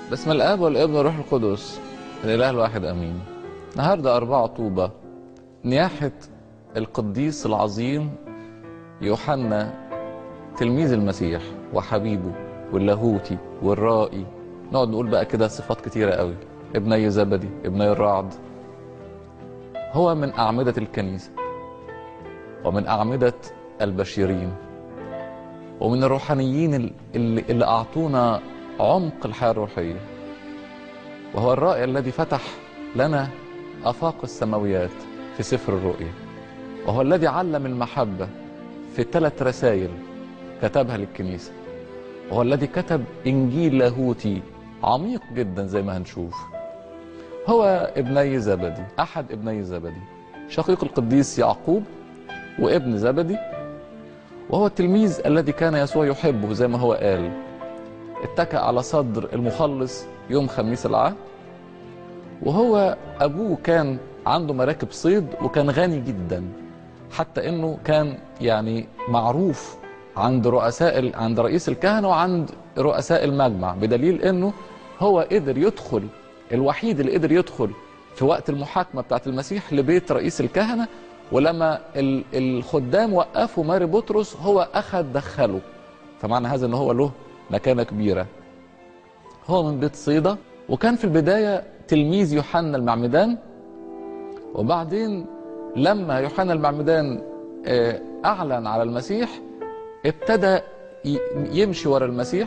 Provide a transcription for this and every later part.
باسم الاب والابن والروح القدس الاله الواحد امين النهارده أربعة طوبة نياحة القديس العظيم يوحنا تلميذ المسيح وحبيبه واللاهوتي والرائي نقعد نقول بقى كده صفات كتيرة قوي ابني زبدي ابني الرعد هو من أعمدة الكنيسة ومن أعمدة البشيرين ومن الروحانيين اللي, اللي أعطونا عمق الحياة الروحية وهو الرائع الذي فتح لنا أفاق السماويات في سفر الرؤيا وهو الذي علم المحبة في ثلاث رسائل كتبها للكنيسة وهو الذي كتب إنجيل لاهوتي عميق جدا زي ما هنشوف هو ابني زبدي أحد ابني زبدي شقيق القديس يعقوب وابن زبدي وهو التلميذ الذي كان يسوع يحبه زي ما هو قال اتكأ على صدر المخلص يوم خميس العهد وهو أبوه كان عنده مراكب صيد وكان غني جدا حتى انه كان يعني معروف عند رؤساء عند رئيس الكهنه وعند رؤساء المجمع بدليل انه هو قدر يدخل الوحيد اللي قدر يدخل في وقت المحاكمه بتاعت المسيح لبيت رئيس الكهنه ولما الخدام وقفوا ماري بطرس هو اخذ دخله فمعنى هذا ان هو له مكانه كبيره هو من بيت صيدا وكان في البدايه تلميذ يوحنا المعمدان وبعدين لما يوحنا المعمدان اعلن على المسيح ابتدى يمشي ورا المسيح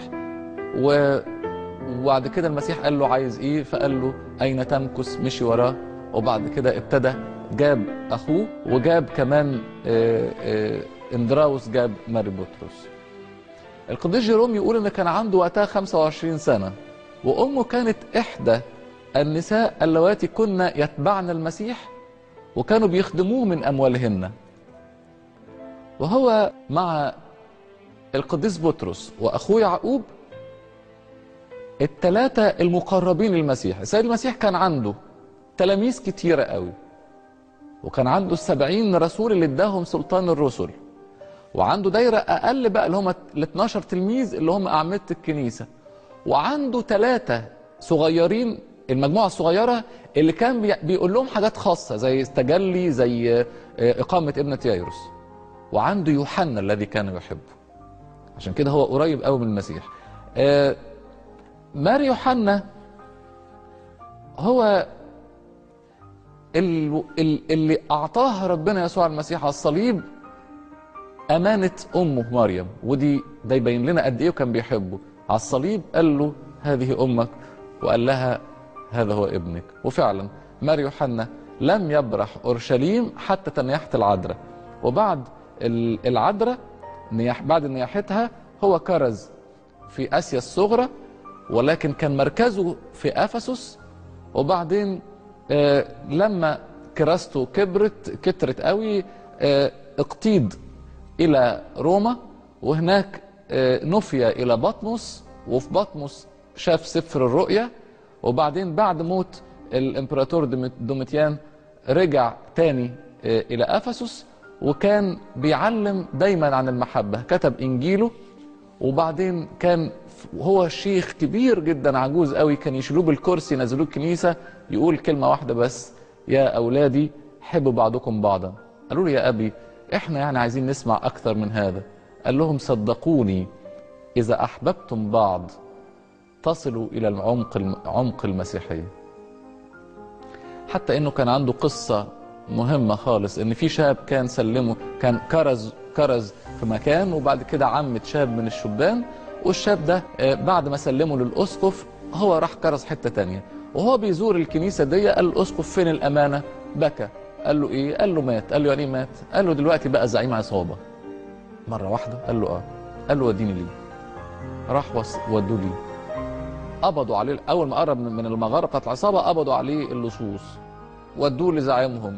وبعد كده المسيح قال له عايز ايه فقال له اين تمكث مشي وراه وبعد كده ابتدى جاب اخوه وجاب كمان اندراوس جاب ماري بطرس القديس جيروم يقول ان كان عنده وقتها 25 سنه وامه كانت احدى النساء اللواتي كن يتبعن المسيح وكانوا بيخدموه من اموالهن وهو مع القديس بطرس واخوه يعقوب الثلاثه المقربين للمسيح السيد المسيح كان عنده تلاميذ كتيره قوي وكان عنده السبعين رسول اللي اداهم سلطان الرسل وعنده دايرة أقل بقى اللي هم ال 12 تلميذ اللي هم أعمدة الكنيسة وعنده ثلاثة صغيرين المجموعة الصغيرة اللي كان بيقول لهم حاجات خاصة زي استجلي زي إقامة ابنة يايروس وعنده يوحنا الذي كان يحبه عشان كده هو قريب قوي من المسيح ماري يوحنا هو اللي أعطاها ربنا يسوع المسيح على الصليب أمانة أمه مريم ودي ده يبين لنا قد إيه كان بيحبه على الصليب قال له هذه أمك وقال لها هذا هو ابنك وفعلا ماري يوحنا لم يبرح أورشليم حتى تنياحة العذراء وبعد العذراء نياح بعد نياحتها هو كرز في آسيا الصغرى ولكن كان مركزه في أفسس وبعدين آه لما كراسته كبرت كترت قوي آه اقتيد إلى روما وهناك آه نفي إلى بطمس وفي بطمس شاف سفر الرؤيا وبعدين بعد موت الامبراطور دوميتيان رجع تاني الى افسس وكان بيعلم دايما عن المحبه كتب انجيله وبعدين كان هو شيخ كبير جدا عجوز قوي كان يشيلوه بالكرسي ينزلوه الكنيسه يقول كلمه واحده بس يا اولادي حبوا بعضكم بعضا قالوا له يا ابي احنا يعني عايزين نسمع اكثر من هذا قال لهم صدقوني اذا احببتم بعض تصلوا الى العمق عمق المسيحيه حتى انه كان عنده قصه مهمه خالص ان في شاب كان سلمه كان كرز كرز في مكان وبعد كده عمت شاب من الشبان والشاب ده بعد ما سلمه للاسقف هو راح كرز حته تانية وهو بيزور الكنيسه دي قال الاسقف فين الامانه بكى قال له ايه قال له مات قال له يعني مات قال له دلوقتي بقى زعيم عصابه مره واحده قال له اه قال له وديني ليه راح ودوه ليه قبضوا عليه اول ما قرب من المغاره بتاعت العصابه قبضوا عليه اللصوص ودوه لزعيمهم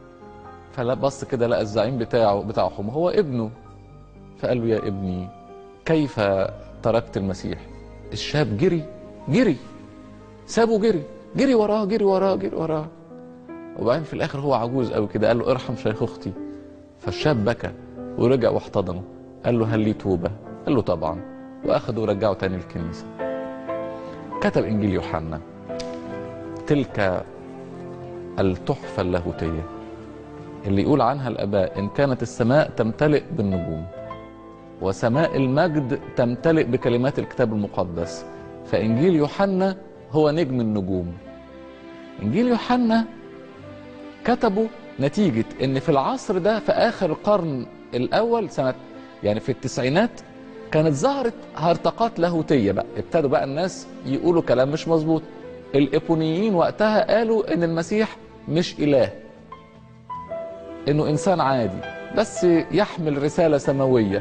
فبص كده لقى الزعيم بتاعه بتاعهم هو ابنه فقال له يا ابني كيف تركت المسيح الشاب جري جري سابه جري جري وراه جري وراه جري وراه وبعدين في الاخر هو عجوز قوي كده قال له ارحم شيخ اختي فالشاب بكى ورجع واحتضنه قال له هل لي توبه قال له طبعا واخده ورجعه تاني الكنيسه كتب انجيل يوحنا تلك التحفه اللاهوتيه اللي يقول عنها الاباء ان كانت السماء تمتلئ بالنجوم وسماء المجد تمتلئ بكلمات الكتاب المقدس فانجيل يوحنا هو نجم النجوم انجيل يوحنا كتبه نتيجة ان في العصر ده في اخر القرن الاول سنة يعني في التسعينات كانت ظهرت هرطقات لاهوتية بقى ابتدوا بقى الناس يقولوا كلام مش مظبوط الإيبونيين وقتها قالوا ان المسيح مش اله انه انسان عادي بس يحمل رسالة سماوية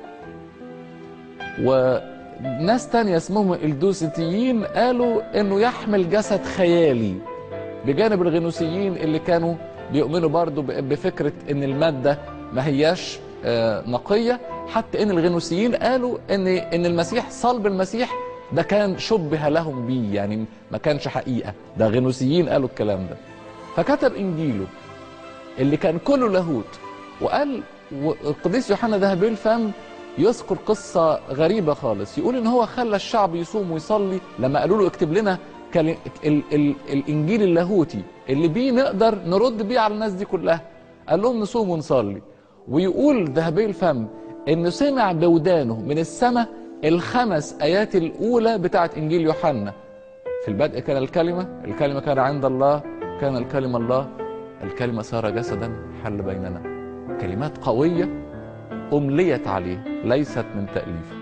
وناس تانية اسمهم الدوسيتيين قالوا انه يحمل جسد خيالي بجانب الغنوسيين اللي كانوا بيؤمنوا برضو بفكرة ان المادة ما هياش نقية حتى ان الغنوسيين قالوا ان ان المسيح صلب المسيح ده كان شبه لهم بيه يعني ما كانش حقيقة ده غنوسيين قالوا الكلام ده فكتب انجيله اللي كان كله لاهوت وقال القديس يوحنا ذهبي الفم يذكر قصة غريبة خالص يقول ان هو خلى الشعب يصوم ويصلي لما قالوا له اكتب لنا ال ال ال الانجيل اللاهوتي اللي بيه نقدر نرد بيه على الناس دي كلها قال لهم نصوم ونصلي ويقول ذهبي الفم انه سمع بودانه من السماء الخمس ايات الاولى بتاعت انجيل يوحنا في البدء كان الكلمه الكلمه كان عند الله كان الكلمه الله الكلمه صار جسدا حل بيننا كلمات قويه امليت عليه ليست من تاليفه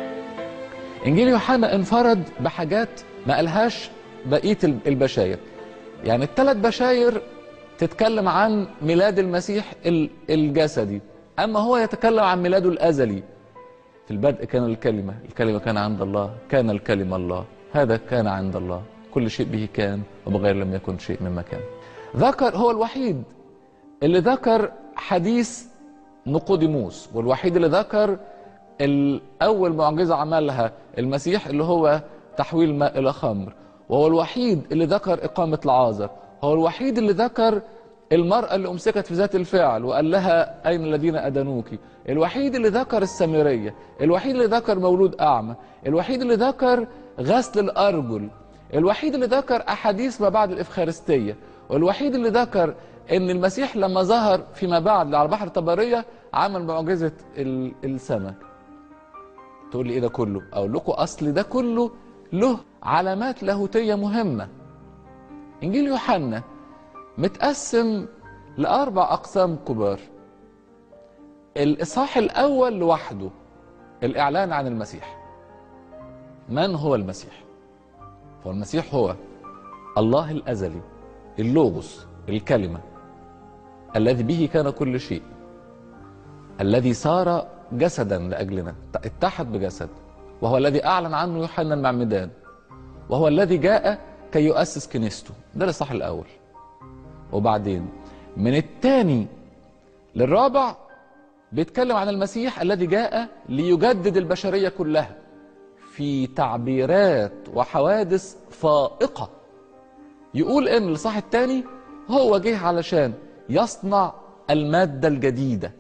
انجيل يوحنا انفرد بحاجات ما قالهاش بقيه البشاير يعني الثلاث بشاير تتكلم عن ميلاد المسيح الجسدي اما هو يتكلم عن ميلاده الازلي في البدء كان الكلمه الكلمه كان عند الله كان الكلمه الله هذا كان عند الله كل شيء به كان وبغير لم يكن شيء مما كان ذكر هو الوحيد اللي ذكر حديث نقوديموس والوحيد اللي ذكر اول معجزه عملها المسيح اللي هو تحويل ماء الى خمر وهو الوحيد اللي ذكر اقامه العازر هو الوحيد اللي ذكر المرأة اللي أمسكت في ذات الفعل وقال لها أين الذين أدنوك الوحيد اللي ذكر السامرية الوحيد اللي ذكر مولود أعمى الوحيد اللي ذكر غسل الأرجل الوحيد اللي ذكر أحاديث ما بعد الإفخارستية والوحيد اللي ذكر أن المسيح لما ظهر فيما بعد على بحر طبرية عمل معجزة السمك تقول لي إيه ده كله أقول لكم أصل ده كله له علامات لاهوتية مهمة إنجيل يوحنا متقسم لأربع أقسام كبار الإصحاح الأول لوحده الإعلان عن المسيح من هو المسيح؟ هو المسيح هو الله الأزلي اللوغوس الكلمة الذي به كان كل شيء الذي صار جسدا لأجلنا اتحد بجسد وهو الذي أعلن عنه يوحنا المعمدان وهو الذي جاء كي يؤسس كنيسته ده الإصحاح الأول وبعدين من الثاني للرابع بيتكلم عن المسيح الذي جاء ليجدد البشرية كلها في تعبيرات وحوادث فائقة يقول ان الإصحاح الثاني هو جه علشان يصنع المادة الجديدة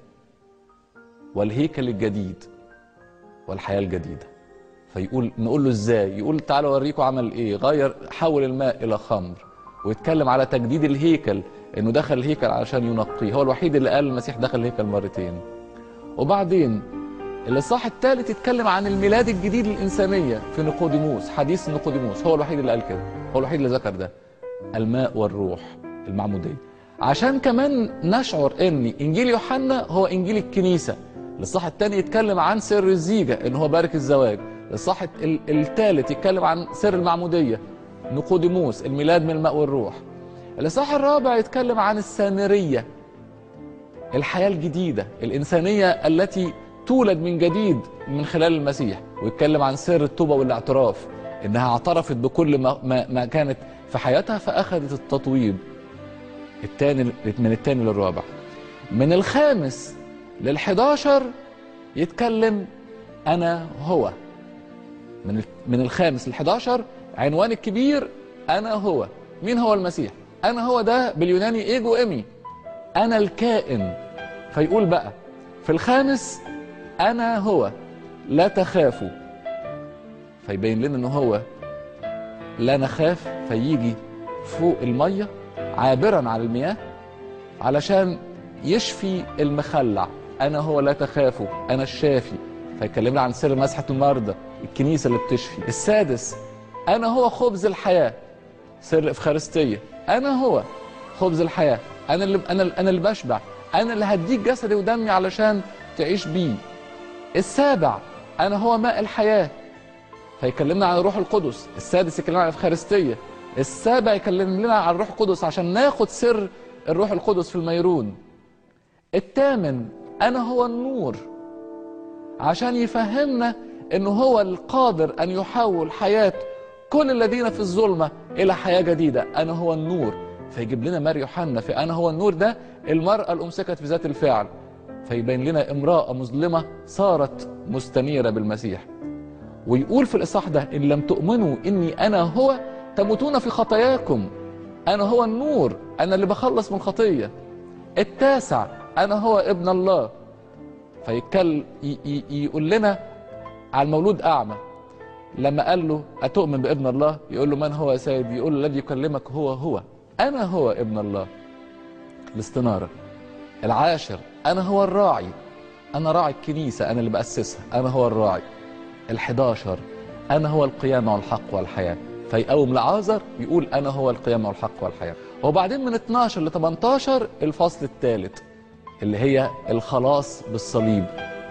والهيكل الجديد والحياة الجديدة فيقول نقول له ازاي يقول تعالوا اوريكم عمل ايه غير حول الماء الى خمر ويتكلم على تجديد الهيكل انه دخل الهيكل علشان ينقيه هو الوحيد اللي قال المسيح دخل الهيكل مرتين وبعدين الاصحاح الثالث يتكلم عن الميلاد الجديد للانسانيه في نيقوديموس حديث نيقوديموس هو الوحيد اللي قال كده هو الوحيد اللي ذكر ده الماء والروح المعموديه عشان كمان نشعر ان انجيل يوحنا هو انجيل الكنيسه الاصحاح الثاني يتكلم عن سر الزيجه ان هو بارك الزواج الاصحاح الثالث يتكلم عن سر المعموديه نقوديموس الميلاد من الماء والروح الاصحاح الرابع يتكلم عن السامريه الحياه الجديده الانسانيه التي تولد من جديد من خلال المسيح ويتكلم عن سر التوبه والاعتراف انها اعترفت بكل ما, ما, ما كانت في حياتها فاخذت التطويب الثاني من الثاني للرابع من الخامس للحداشر يتكلم انا هو من من الخامس للحداشر عنوان الكبير انا هو مين هو المسيح انا هو ده باليوناني ايجو ايمي انا الكائن فيقول بقى في الخامس انا هو لا تخافوا فيبين لنا ان هو لا نخاف فيجي فوق الميه عابرا على المياه علشان يشفي المخلع انا هو لا تخافوا انا الشافي فيكلمنا عن سر مسحه المرضى الكنيسه اللي بتشفي السادس انا هو خبز الحياه سر الافخارستيه انا هو خبز الحياه انا اللي انا انا اللي بشبع انا اللي هديك جسدي ودمي علشان تعيش بيه السابع انا هو ماء الحياه فيكلمنا عن الروح القدس السادس يكلمنا عن الافخارستيه السابع يكلم لنا عن الروح القدس عشان ناخد سر الروح القدس في الميرون الثامن انا هو النور عشان يفهمنا انه هو القادر ان يحول حياه كل الذين في الظلمه الى حياه جديده انا هو النور فيجيب لنا مار يوحنا في انا هو النور ده المراه الامسكت في ذات الفعل فيبين لنا امراه مظلمه صارت مستنيره بالمسيح ويقول في الاصحاح ده ان لم تؤمنوا اني انا هو تموتون في خطاياكم انا هو النور انا اللي بخلص من الخطيه التاسع انا هو ابن الله فيتكلم يقول لنا على المولود اعمى لما قال له اتؤمن بابن الله يقول له من هو يا سيدي يقول له الذي يكلمك هو هو انا هو ابن الله الاستناره العاشر انا هو الراعي انا راعي الكنيسه انا اللي باسسها انا هو الراعي الحداشر انا هو القيامه والحق والحياه فيقوم لعازر يقول انا هو القيامه والحق والحياه وبعدين من 12 ل 18 الفصل الثالث اللي هي الخلاص بالصليب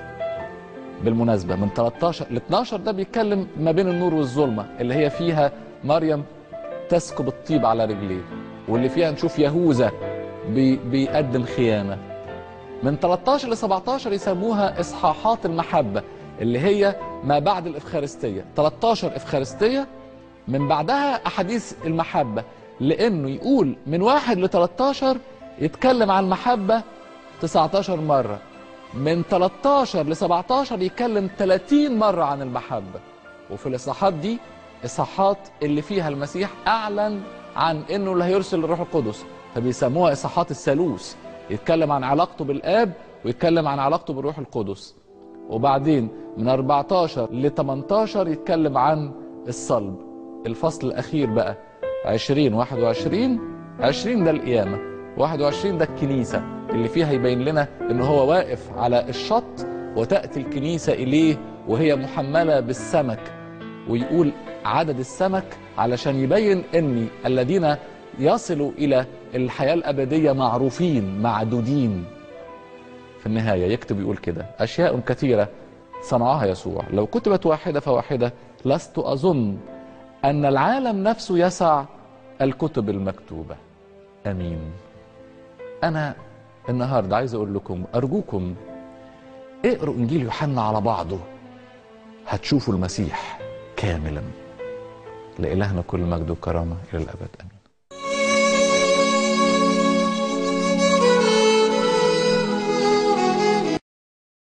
بالمناسبه من 13 ل 12 ده بيتكلم ما بين النور والظلمه اللي هي فيها مريم تسكب الطيب على رجليه واللي فيها نشوف يهوذا بي بيقدم خيانه من 13 ل 17 يسموها اصحاحات المحبه اللي هي ما بعد الافخارستيه 13 افخارستيه من بعدها احاديث المحبه لانه يقول من واحد ل 13 يتكلم عن المحبه 19 مره من 13 ل 17 يتكلم 30 مره عن المحبه وفي الاصحاحات دي اصحاحات اللي فيها المسيح اعلن عن انه اللي هيرسل الروح القدس فبيسموها اصحاحات الثالوث يتكلم عن علاقته بالاب ويتكلم عن علاقته بالروح القدس وبعدين من 14 ل 18 يتكلم عن الصلب الفصل الاخير بقى 20 21 20 ده القيامه 21 ده الكنيسه اللي فيها يبين لنا ان هو واقف على الشط وتاتي الكنيسه اليه وهي محمله بالسمك ويقول عدد السمك علشان يبين ان الذين يصلوا الى الحياه الابديه معروفين معدودين في النهايه يكتب يقول كده اشياء كثيره صنعها يسوع لو كتبت واحده فواحده لست اظن ان العالم نفسه يسع الكتب المكتوبه امين انا النهارده عايز اقول لكم ارجوكم اقروا انجيل يوحنا على بعضه هتشوفوا المسيح كاملا لإلهنا كل مجد وكرامه الى الابد امين